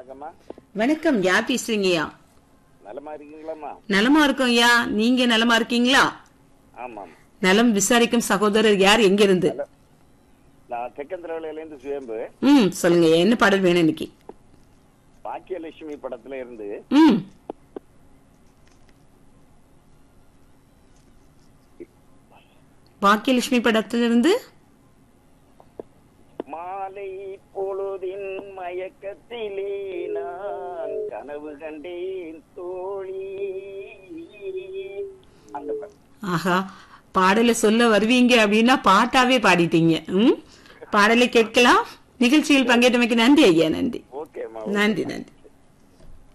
வணக்கம்மா வணக்கம் யார் பேசுறீங்கய்யா நலமா இருக்கீங்களாம்மா நலமா இருக்கோம் ஐயா நீங்க நலமா இருக்கீங்களா ஆமாம் நலம் விசாரிக்கும் சகோதரர் யார் எங்க இருந்து நான் தெக்கந்திரவிலையிலேருந்து சுயம்பு ம் சொல்லுங்க என்ன பாடல் வேணும் இன்னைக்கு பாக்கியலட்சுமி படத்துல இருந்து ம் பாக்கியலட்சுமி படத்திலிருந்து மாலை பொழுதின் மயக்கத்திலே நான் கனவு கண்டேன் தோழி அந்த படம். ஆஹா பாடலை சொல்ல வருவீங்க அப்படின்னா பாட்டாவே பாடிட்டீங்க ம் பாடலை கேட்கலாம் நிகழ்ச்சியில் பங்கேற்றமைக்கு நன்றி ஐயா நன்றி ஓகேம்மா நன்றி நன்றி